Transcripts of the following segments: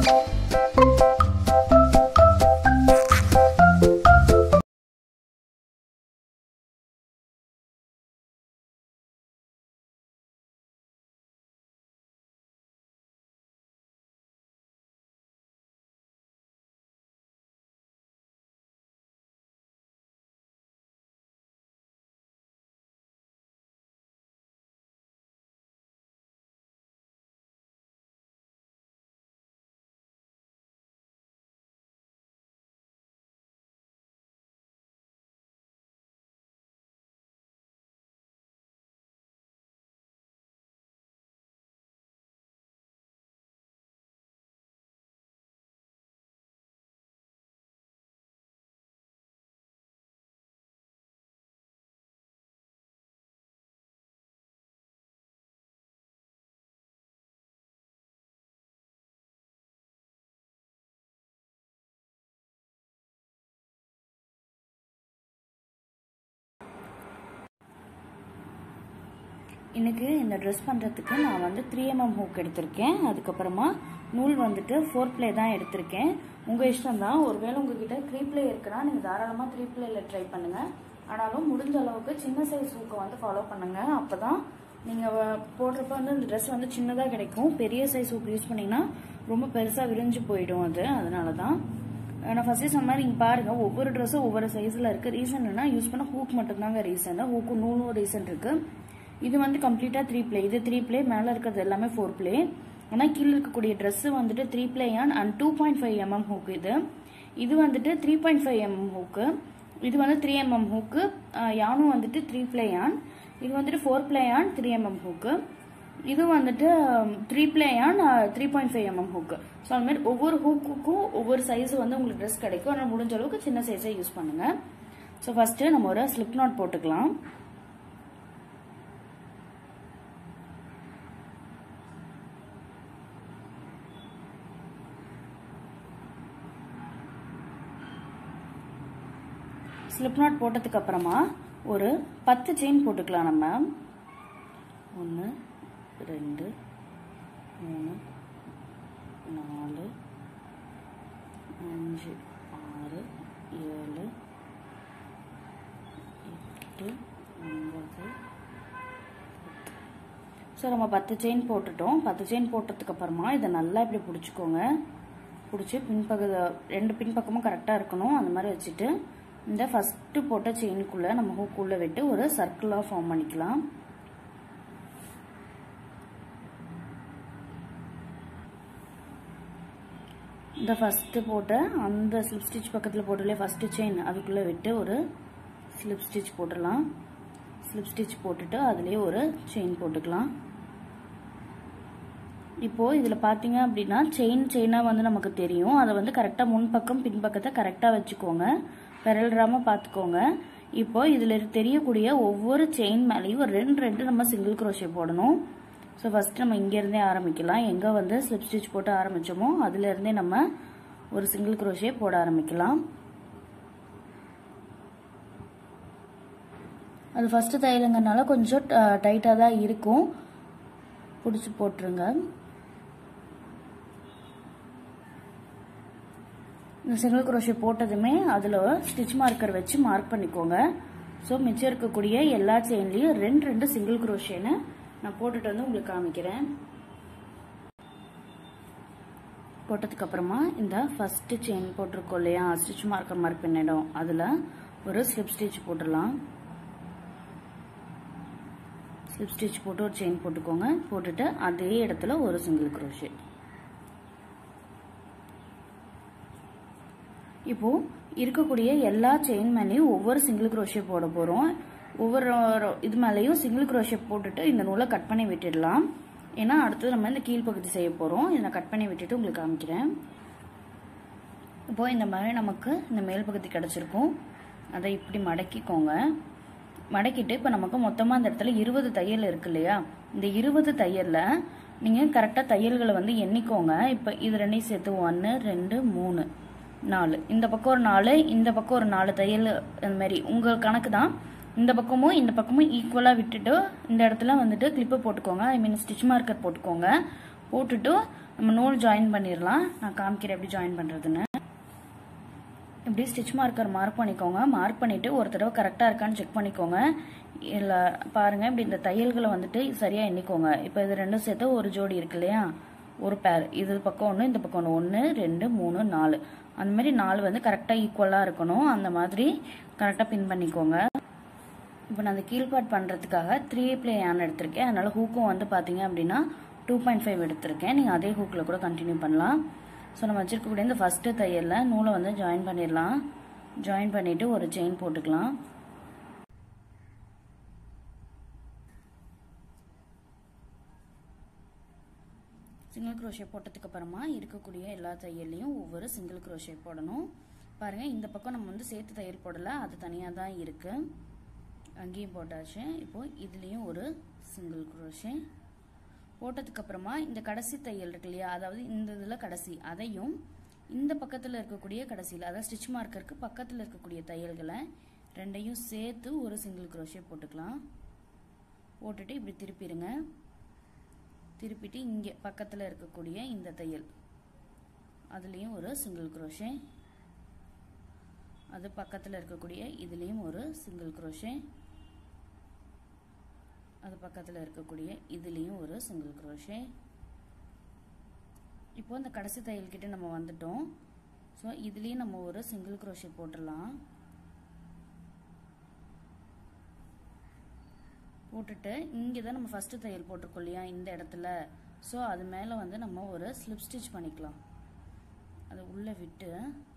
எனக்கு இந்த ட்ரெஸ் பண்ணுறதுக்கு நான் வந்து த்ரீ எம்எம் ஹூக் எடுத்திருக்கேன் அதுக்கப்புறமா நூல் வந்துட்டு ஃபோர் ப்ளே தான் எடுத்திருக்கேன் உங்கள் இஷ்டம் தான் ஒருவேளை உங்ககிட்ட த்ரீ ப்ளே இருக்குன்னா நீங்கள் தாராளமாக த்ரீ ப்ளேயில் ட்ரை பண்ணுங்கள் ஆனாலும் முடிஞ்ச அளவுக்கு சின்ன சைஸ் ஹூக்கை வந்து ஃபாலோ பண்ணுங்கள் அப்போ தான் நீங்கள் போடுறப்ப வந்து இந்த ட்ரெஸ் வந்து சின்னதாக கிடைக்கும் பெரிய சைஸ் ஹூக் யூஸ் பண்ணிங்கன்னா ரொம்ப பெருசாக விரிஞ்சு போயிடும் அது அதனால தான் நான் ஃபர்ஸ்டே சொன்ன மாதிரி இங்கே பாருங்க ஒவ்வொரு ட்ரெஸ்ஸும் ஒவ்வொரு சைஸில் இருக்குது ரீசன் என்ன யூஸ் பண்ண ஹூக் மட்டும்தாங்க ரீசன் ஹூக்கு நூலும் ரீசன் இருக்குது இது வந்து கம்ப்ளீட்டாக த்ரீ ப்ளே இது த்ரீ ப்ளே மேலே இருக்கிறது எல்லாமே ஃபோர் ப்ளே ஆனால் கீழே இருக்கக்கூடிய ட்ரெஸ்ஸு வந்துட்டு three ply yarn and two point five MM hook இது இது வந்துட்டு three point five MM hook இது வந்து த்ரீ எம்எம் ஹூக்கு யானும் வந்துட்டு த்ரீ ப்ளே ஆன் இது வந்துட்டு four ply yarn three MM hook இது வந்துட்டு three ply yarn three point five MM hook so அது மாதிரி ஒவ்வொரு ஹூக்குக்கும் ஒவ்வொரு சைஸ் வந்து உங்களுக்கு ட்ரெஸ் கிடைக்கும் ஆனால் முடிஞ்ச அளவுக்கு சின்ன சைஸை யூஸ் பண்ணுங்கள் ஸோ ஃபஸ்ட்டு நம்ம ஒரு ஸ்லிப் நாட் போட்டுக்கலாம் ஸ்லிப் நாட் போட்டதுக்கு அப்புறமா ஒரு பத்து செயின் போட்டுக்கலாம் நம்ம ஒன்று ரெண்டு மூணு நாலு அஞ்சு ஆறு ஏழு எட்டு ஒன்பது ஸோ நம்ம பத்து செயின் போட்டுட்டோம் பத்து செயின் போட்டதுக்கு அப்புறமா இதை நல்லா இப்படி பிடிச்சிக்கோங்க பிடிச்சி பின்பக்க ரெண்டு பின்பக்கமும் கரெக்டாக இருக்கணும் அந்த மாதிரி வச்சுட்டு இந்த ஃபஸ்ட்டு போட்ட செயினுக்குள்ளே நம்ம ஹூக்குள்ளே விட்டு ஒரு சர்க்கிளாக ஃபார்ம் பண்ணிக்கலாம் இந்த ஃபஸ்ட்டு போட்ட அந்த ஸ்லிப் ஸ்டிச் பக்கத்தில் போட்டுலே ஃபஸ்ட்டு செயின் அதுக்குள்ளே விட்டு ஒரு ஸ்லிப் ஸ்டிச் போட்டுடலாம் ஸ்லிப் ஸ்டிச் போட்டுட்டு அதுலேயே ஒரு செயின் போட்டுக்கலாம் இப்போது இதில் பார்த்தீங்க அப்படின்னா செயின் செயினாக வந்து நமக்கு தெரியும் அதை வந்து கரெக்டாக முன்பக்கம் பின்பக்கத்தை கரெக்டாக வச்சுக்கோங்க பிறல்றாமல் பார்த்துக்கோங்க இப்போ இதில் தெரியக்கூடிய ஒவ்வொரு செயின் மேலேயும் ஒரு ரெண்டு ரெண்டு நம்ம சிங்கிள் குரோஷே போடணும் ஸோ ஃபஸ்ட்டு நம்ம இங்கேருந்தே ஆரம்பிக்கலாம் எங்கே வந்து ஸ்லிப் ஸ்டிச் போட்டு ஆரம்பித்தோமோ அதுலேருந்தே நம்ம ஒரு சிங்கிள் குரோஷே போட ஆரம்பிக்கலாம் அது ஃபஸ்ட்டு தையலுங்கனால கொஞ்சம் டைட்டாக தான் இருக்கும் பிடிச்சி போட்டுருங்க இந்த சிங்கிள் குரோஷே போட்டதுமே அதில் ஸ்டிச் மார்க்கர் வச்சு மார்க் பண்ணிக்கோங்க ஸோ மிச்சம் இருக்கக்கூடிய எல்லா செயின்லேயும் ரெண்டு ரெண்டு சிங்கிள் குரோஷேன்னு நான் போட்டுட்டு வந்து உங்களுக்கு காமிக்கிறேன் போட்டதுக்கு அப்புறமா இந்த ஃபர்ஸ்ட் செயின் போட்டிருக்கோம் இல்லையா ஸ்டிச் மார்க்கர் மார்க் பண்ணிடும் அதில் ஒரு ஸ்லிப் ஸ்டிச் போட்டுடலாம் ஸ்லிப் ஸ்டிச் போட்டு ஒரு செயின் போட்டுக்கோங்க போட்டுட்டு அதே இடத்துல ஒரு சிங்கிள் குரோஷே இப்போ இருக்கக்கூடிய எல்லா செயின் மேலேயும் ஒவ்வொரு சிங்கிள் குரோஷே போட போகிறோம் ஒவ்வொரு இது மேலேயும் சிங்கிள் குரோஷே போட்டுட்டு இந்த நூலை கட் பண்ணி விட்டுடலாம் ஏன்னா அடுத்தது நம்ம இந்த கீழ்ப்பகுதி செய்ய போகிறோம் இதை நான் கட் பண்ணி விட்டுட்டு உங்களுக்கு காமிக்கிறேன் இப்போது இந்த மாதிரி நமக்கு இந்த மேல் பகுதி கிடச்சிருக்கும் அதை இப்படி மடக்கிக்கோங்க மடக்கிட்டு இப்போ நமக்கு மொத்தமாக அந்த இடத்துல இருபது தையல் இருக்கு இல்லையா இந்த இருபது தையலில் நீங்கள் கரெக்டாக தையல்களை வந்து எண்ணிக்கோங்க இப்போ இது ரெண்டையும் சேர்த்து ஒன்று ரெண்டு மூணு நாலு இந்த பக்கம் ஒரு நாலு இந்த பக்கம் ஒரு நாலு தையல் அந்த மாதிரி உங்கள் கணக்கு தான் இந்த பக்கமும் இந்த பக்கமும் ஈக்குவலாக விட்டுட்டு இந்த இடத்துல வந்துட்டு கிளிப்பை போட்டுக்கோங்க ஐ மீன் ஸ்டிச் மார்க்கர் போட்டுக்கோங்க போட்டுட்டு நம்ம நூல் ஜாயின் பண்ணிடலாம் நான் காமிக்கிறேன் எப்படி ஜாயின் பண்ணுறதுன்னு இப்படி ஸ்டிச் மார்க்கர் மார்க் பண்ணிக்கோங்க மார்க் பண்ணிவிட்டு ஒரு தடவை கரெக்டாக இருக்கான்னு செக் பண்ணிக்கோங்க இல்லை பாருங்கள் இப்படி இந்த தையல்களை வந்துட்டு சரியாக எண்ணிக்கோங்க இப்போ இது ரெண்டும் சேர்த்து ஒரு ஜோடி இருக்கு இல்லையா ஒரு பேர் இது பக்கம் ஒன்று இந்த பக்கம் ஒன்று ஒன்று ரெண்டு மூணு நாலு அந்த மாதிரி நாலு வந்து கரெக்டாக ஈக்குவலாக இருக்கணும் அந்த மாதிரி கரெக்டாக பின் பண்ணிக்கோங்க இப்போ நான் அந்த கீழ்பாட் பண்ணுறதுக்காக த்ரீ ப்ளே ஆன் எடுத்திருக்கேன் அதனால் ஹூக்கும் வந்து பார்த்தீங்க அப்படின்னா டூ பாயிண்ட் ஃபைவ் எடுத்திருக்கேன் நீங்கள் அதே ஹூக்கில் கூட கண்டினியூ பண்ணலாம் ஸோ நம்ம வச்சிருக்கக்கூடிய இந்த ஃபஸ்ட்டு தையலில் நூலை வந்து ஜாயின் பண்ணிடலாம் ஜாயின் பண்ணிவிட்டு ஒரு செயின் போட்டுக்கலாம் சிங்கிள் க்ரோஷே போட்டதுக்கு அப்புறமா இருக்கக்கூடிய எல்லா தையல்லையும் ஒவ்வொரு சிங்கிள் க்ரோஷே போடணும் பாருங்கள் இந்த பக்கம் நம்ம வந்து சேர்த்து தையல் போடலை அது தனியாக தான் இருக்குது அங்கேயும் போட்டாச்சு இப்போது இதுலேயும் ஒரு சிங்கிள் க்ரோஷே போட்டதுக்கு அப்புறமா இந்த கடைசி தையல் இருக்கு இல்லையா அதாவது இந்த இதில் கடைசி அதையும் இந்த பக்கத்தில் இருக்கக்கூடிய கடைசியில் அதாவது ஸ்டிச் மார்க்கருக்கு பக்கத்தில் இருக்கக்கூடிய தையல்களை ரெண்டையும் சேர்த்து ஒரு சிங்கிள் க்ரோஷே போட்டுக்கலாம் போட்டுட்டு இப்படி திருப்பிடுங்க திருப்பிட்டு இங்கே பக்கத்தில் இருக்கக்கூடிய இந்த தையல் அதுலேயும் ஒரு சிங்கிள் க்ரோஷே அது பக்கத்தில் இருக்கக்கூடிய இதுலேயும் ஒரு சிங்கிள் க்ரோஷே அது பக்கத்தில் இருக்கக்கூடிய இதுலேயும் ஒரு சிங்கிள் க்ரோஷே இப்போ இந்த கடைசி தையல்கிட்ட நம்ம வந்துட்டோம் ஸோ இதுலேயும் நம்ம ஒரு சிங்கிள் க்ரோஷே போட்டுடலாம் போட்டுட்டு இங்கே தான் நம்ம ஃபஸ்ட்டு தையல் போட்டிருக்கோம் இல்லையா இந்த இடத்துல ஸோ அது மேலே வந்து நம்ம ஒரு ஸ்லிப் ஸ்டிச் பண்ணிக்கலாம் அதை உள்ளே விட்டு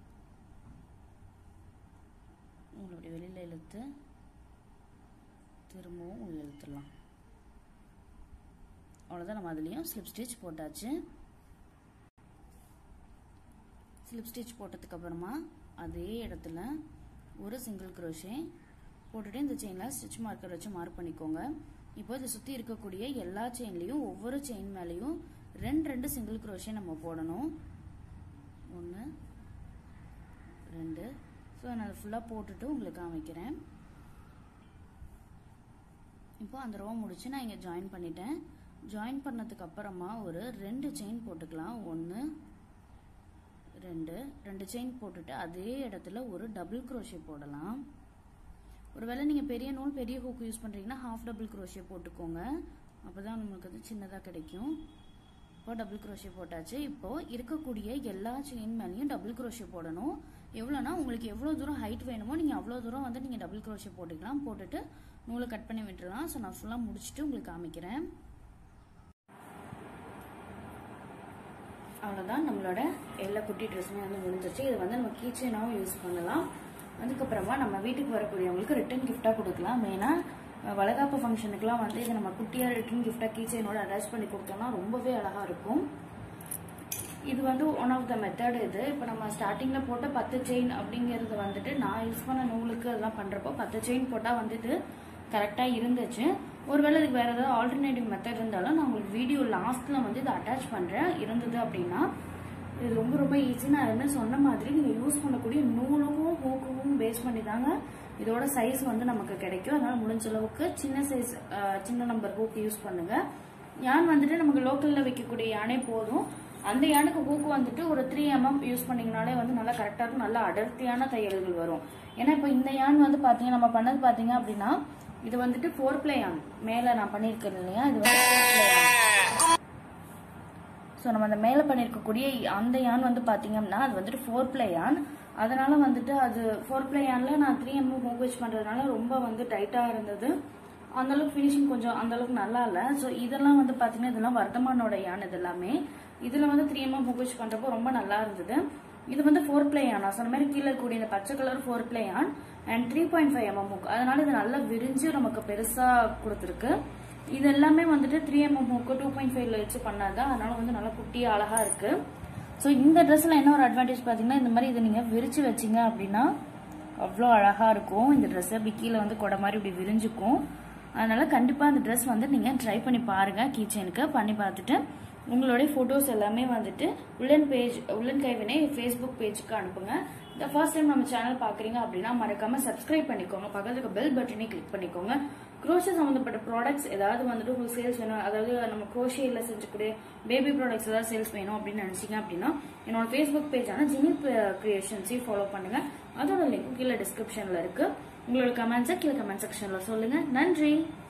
உங்களுடைய வெளியில் இழுத்து திரும்பவும் உள்ள இழுத்துடலாம் அவ்வளோதான் நம்ம அதுலேயும் ஸ்லிப் ஸ்டிச் போட்டாச்சு ஸ்லிப் ஸ்டிச் போட்டதுக்கு அப்புறமா அதே இடத்துல ஒரு சிங்கிள் க்ரோஷே போட்டுட்டு இந்த செயினில் ஸ்டிச் மார்க்கர் வச்சு மார்க் பண்ணிக்கோங்க இப்போ இதை சுற்றி இருக்கக்கூடிய எல்லா செயின்லேயும் ஒவ்வொரு செயின் மேலேயும் ரெண்டு ரெண்டு சிங்கிள் க்ரோஷே நம்ம போடணும் ஒன்று ரெண்டு ஸோ நான் அதை ஃபுல்லாக போட்டுட்டு உங்களுக்கு காமிக்கிறேன் இப்போ அந்த ரோ முடிச்சு நான் இங்கே ஜாயின் பண்ணிட்டேன் ஜாயின் பண்ணதுக்கு அப்புறமா ஒரு ரெண்டு செயின் போட்டுக்கலாம் ஒன்று ரெண்டு ரெண்டு செயின் போட்டுட்டு அதே இடத்துல ஒரு டபுள் க்ரோஷே போடலாம் ஒருவேளை நீங்கள் பெரிய நூல் பெரிய ஹூக் யூஸ் பண்ணுறீங்கன்னா ஹாஃப் டபுள் க்ரோஷே போட்டுக்கோங்க அப்போ தான் நம்மளுக்கு வந்து சின்னதாக கிடைக்கும் இப்போ டபுள் க்ரோஷே போட்டாச்சு இப்போது இருக்கக்கூடிய எல்லா செயின் மேலேயும் டபுள் க்ரோஷே போடணும் எவ்வளோனா உங்களுக்கு எவ்வளோ தூரம் ஹைட் வேணுமோ நீங்கள் அவ்வளோ தூரம் வந்து நீங்கள் டபுள் க்ரோஷே போட்டுக்கலாம் போட்டுட்டு நூலை கட் பண்ணி விட்டுறலாம் ஸோ நான் ஃபுல்லாக முடிச்சுட்டு உங்களுக்கு காமிக்கிறேன் அவ்வளோதான் நம்மளோட எல்லா குட்டி ட்ரெஸ்ஸுமே வந்து முடிஞ்சிருச்சு இது வந்து நம்ம கீச்சனாகவும் யூஸ் பண்ணலாம் அதுக்கப்புறமா நம்ம வீட்டுக்கு வரக்கூடியவங்களுக்கு ரிட்டன் கிஃப்டாக கொடுக்கலாம் மெயினாக வளகாப்பு ஃபங்க்ஷனுக்குலாம் வந்து இதை நம்ம குட்டியாக ரிட்டன் கிஃப்டாக கீச்சைனோட அட்டாச் பண்ணி கொடுத்தோம்னா ரொம்பவே அழகாக இருக்கும் இது வந்து ஒன் ஆஃப் த மெத்தட் இது இப்போ நம்ம ஸ்டார்டிங்கில் போட்ட பத்து செயின் அப்படிங்கிறது வந்துட்டு நான் யூஸ் பண்ண நூலுக்கு அதெல்லாம் பண்ணுறப்போ பத்து செயின் போட்டால் வந்துட்டு கரெக்டாக இருந்துச்சு ஒருவேளை இதுக்கு வேறு ஏதாவது ஆல்டர்னேட்டிவ் மெத்தட் இருந்தாலும் நான் உங்களுக்கு வீடியோ லாஸ்ட்டில் வந்து இதை அட்டாச் பண்ணுறேன் இருந்தது அப்படின்னா இது ரொம்ப ரொம்ப ஈஸி நான் என்ன சொன்ன மாதிரி நீங்கள் யூஸ் பண்ணக்கூடிய நூலுக்கும் ஹூக்குக்கும் பேஸ் பண்ணி தாங்க இதோட சைஸ் வந்து நமக்கு கிடைக்கும் அதனால முடிஞ்ச அளவுக்கு சின்ன சைஸ் சின்ன நம்பர் ஹூக் யூஸ் பண்ணுங்க யான் வந்துட்டு நமக்கு லோக்கலில் வைக்கக்கூடிய யானே போதும் அந்த யானுக்கு ஹூக்கு வந்துட்டு ஒரு த்ரீ எம்எம் யூஸ் பண்ணீங்கனாலே வந்து நல்லா கரெக்டாக இருக்கும் நல்ல அடர்த்தியான தையல்கள் வரும் ஏன்னா இப்போ இந்த யான் வந்து பார்த்தீங்க நம்ம பண்ணது பார்த்தீங்க அப்படின்னா இது வந்துட்டு ஃபோர் பிளே யான் மேலே நான் பண்ணியிருக்கேன் இல்லையா இது வந்து ஃபோர் பிளே யான் ஸோ நம்ம அந்த மேலே பண்ணியிருக்கக்கூடிய அந்த யான் வந்து பார்த்தீங்கன்னா அது வந்துட்டு ஃபோர் பிளே யான் அதனால வந்துட்டு அது ஃபோர் பிளே யானில் நான் த்ரீ எம்எம் மூவ் வச்சு பண்ணுறதுனால ரொம்ப வந்து டைட்டாக இருந்தது அந்தளவுக்கு ஃபினிஷிங் கொஞ்சம் அந்தளவுக்கு நல்லா இல்லை ஸோ இதெல்லாம் வந்து பார்த்தீங்கன்னா இதெல்லாம் வர்த்தமானோட யான் இது எல்லாமே இதில் வந்து த்ரீ எம்எம் மூவ் வச்சு பண்ணுறப்போ ரொம்ப நல்லா இருந்தது இது வந்து ஃபோர் பிளே யான் நான் சொன்ன மாதிரி கீழே இருக்கக்கூடிய இந்த பச்சை colour four ply yarn and three point five MM hook அதனால இது நல்லா விரிஞ்சு நமக்கு பெருசாக கொடுத்துருக்கு இது எல்லாமே வந்துட்டு three MM hook two point ஃபைவ்ல வச்சு பண்ணாதான் அதனால வந்து நல்லா குட்டியாக அழகா இருக்கு ஸோ இந்த ட்ரெஸ்ஸில் என்ன ஒரு அட்வான்டேஜ் பார்த்தீங்கன்னா இந்த மாதிரி இதை நீங்கள் விரிச்சு வச்சீங்க அப்படின்னா அவ்வளோ அழகாக இருக்கும் இந்த ட்ரெஸ்ஸை இப்படி கீழே வந்து கொடை மாதிரி இப்படி விரிஞ்சுக்கும் அதனால கண்டிப்பாக அந்த ட்ரெஸ் வந்து நீங்கள் ட்ரை பண்ணி பாருங்கள் கீச்சனுக்கு பண்ணி பார்த்துட்டு உங்களுடைய ஃபோட்டோஸ் எல்லாமே வந்துட்டு உள்ளன் பேஜ் உள்ளன் கைவினை ஃபேஸ்புக் பேஜுக்கு அனுப்புங்க இந்த ஃபர்ஸ்ட் டைம் நம்ம சேனல் பார்க்குறீங்க அப்படின்னா மறக்காம சப்ஸ்கிரைப் பண்ணிக்கோங்க பக்கத்துக்கு பெல் பட்டனை கிளிக் பண்ணிக்கோங்க குரோஷே சம்மந்தப்பட்ட ப்ராடக்ட்ஸ் ஏதாவது வந்துட்டு உங்களுக்கு சேல்ஸ் வேணும் அதாவது நம்ம குரோஷேயில் செஞ்சக்கூடிய பேபி ப்ராடக்ட்ஸ் ஏதாவது சேல்ஸ் வேணும் அப்படின்னு நினைச்சீங்க அப்படின்னா என்னோட ஃபேஸ்புக் பேஜான ஜினி கிரியேஷன்ஸையும் ஃபாலோ பண்ணுங்க அதோட லிங்க் கீழே டிஸ்கிரிப்ஷன்ல இருக்கு உங்களோட கமெண்ட்ஸை கீழே கமெண்ட் செக்ஷன்ல சொல்லுங்க நன்றி